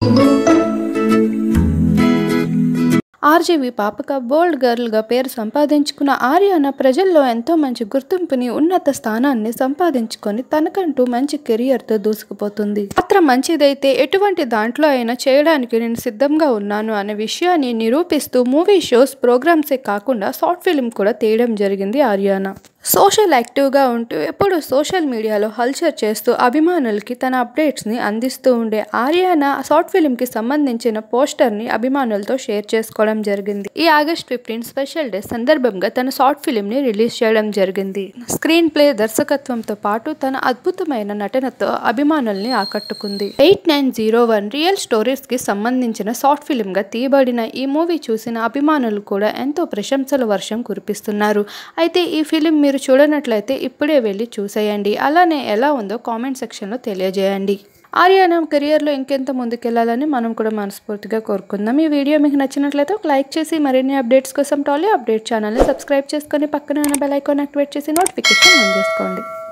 RGV పాపక బోల్డ్ గర్ల్గా పేరు సంపాదించుకున్న ఆర్యాన ప్రజల్లో ఎంతో మంచి గుర్తింపుని ఉన్నత స్థానాన్ని సంపాదించుకొని తనకంటూ మంచి కెరియర్తో దూసుకుపోతుంది పాత్ర మంచిదైతే ఎటువంటి దాంట్లో అయినా చేయడానికి నేను సిద్ధంగా ఉన్నాను అనే విషయాన్ని నిరూపిస్తూ మూవీ షోస్ ప్రోగ్రామ్సే కాకుండా షార్ట్ ఫిల్మ్ కూడా తీయడం జరిగింది ఆర్యానా సోషల్ యాక్టివ్గా ఉంటూ ఎప్పుడు సోషల్ మీడియాలో హల్చర్ చేస్తూ అభిమానులకి తన అప్డేట్స్ని అందిస్తూ ఉండే ఆర్యానా షార్ట్ ఫిల్మ్కి సంబంధించిన పోస్టర్ని అభిమానులతో షేర్ చేసుకోవడం జరిగింది ఈ ఆగస్ట్ ఫిఫ్టీన్ స్పెషల్ డే సందర్భంగా తన షార్ట్ ఫిల్మ్ని రిలీజ్ చేయడం జరిగింది స్క్రీన్ ప్లే దర్శకత్వంతో పాటు తన అద్భుతమైన నటనతో అభిమానుల్ని ఆకట్టుకుంది eight nine zero one real స్టోరీస్కి సంబంధించిన షార్ట్ ఫిల్మ్గా తీయబడిన ఈ మూవీ చూసిన అభిమానులు కూడా ఎంతో ప్రశంసల వర్షం కురిపిస్తున్నారు అయితే ఈ ఫిలిం మీరు చూడనట్లయితే ఇప్పుడే వెళ్ళి చూసేయండి అలానే ఎలా ఉందో కామెంట్ సెక్షన్లో తెలియజేయండి ఆర్యానా కెరియర్లో ఇంకెంత ముందుకెళ్లాలని మనం కూడా మనస్ఫూర్తిగా కోరుకుందాం ఈ వీడియో మీకు నచ్చినట్లయితే ఒక లైక్ చేసి మరిన్ని అప్డేట్స్ కోసం టాలీ అప్డేట్ ఛానల్ని సబ్స్క్రైబ్ చేసుకొని పక్కన ఉన్న బెల్ ఐకాన్ యాక్టివేట్ చేసి నోటిఫికేషన్ ఆన్ చేసుకోండి